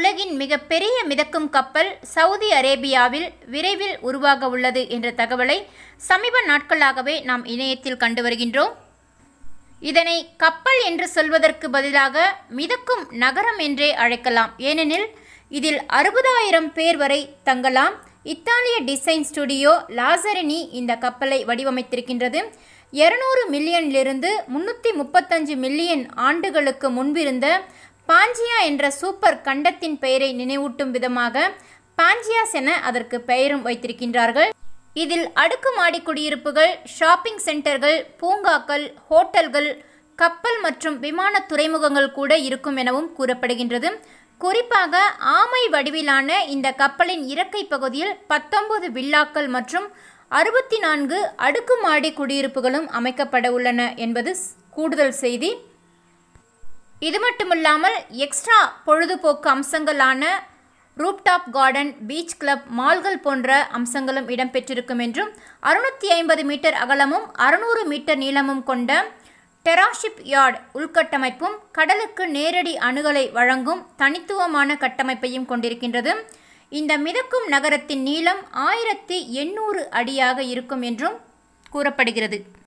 உலகின் மிகப்பெரிய மிதக்கும் கப்பல் சவுதி அரேபியாவில் விரைவில் உருவாக உள்ளது என்ற தகவலை சமீப நாட்களாகவே நாம் இணையத்தில் கண்டு வருகின்றோம் இதனை கப்பல் என்று சொல்வதற்கு பதிலாக மிதக்கும் நகரம் என்றே அழைக்கலாம் ஏனெனில் இதில் அறுபதாயிரம் பேர் வரை தங்கலாம் இத்தாலிய டிசைன் ஸ்டுடியோ லாசரினி இந்த கப்பலை வடிவமைத்திருக்கின்றது இருநூறு மில்லியனிலிருந்து முன்னூற்றி முப்பத்தஞ்சு மில்லியன் ஆண்டுகளுக்கு முன்பிருந்த பாஞ்சியா என்ற சூப்பர் கண்டத்தின் பெயரை நினைவூட்டும் விதமாக பாஞ்சியாஸ் என அதற்கு பெயரும் வைத்திருக்கின்றார்கள் இதில் அடுக்குமாடி குடியிருப்புகள் ஷாப்பிங் சென்டர்கள் பூங்காக்கள் ஹோட்டல்கள் கப்பல் மற்றும் விமான துறைமுகங்கள் கூட இருக்கும் எனவும் கூறப்படுகின்றது குறிப்பாக ஆமை வடிவிலான இந்த கப்பலின் இறக்கை பகுதியில் பத்தொன்பது வில்லாக்கள் மற்றும் அறுபத்தி நான்கு அடுக்குமாடி குடியிருப்புகளும் அமைக்கப்பட உள்ளன என்பது கூடுதல் செய்தி இது மட்டுமில்லாமல் எக்ஸ்ட்ரா பொழுதுபோக்கு அம்சங்களான ரூப்டாப் கார்டன் பீச் கிளப் மால்கள் போன்ற அம்சங்களும் இடம்பெற்றிருக்கும் என்றும் அறுநூற்றி ஐம்பது மீட்டர் அகலமும் அறுநூறு மீட்டர் நீளமும் கொண்ட டெராஷிப் யார்ட் உள்கட்டமைப்பும் கடலுக்கு நேரடி அணுகலை வழங்கும் தனித்துவமான கட்டமைப்பையும் கொண்டிருக்கின்றது இந்த மிதக்கும் நகரத்தின் நீளம் ஆயிரத்தி எண்ணூறு அடியாக இருக்கும் என்றும் கூறப்படுகிறது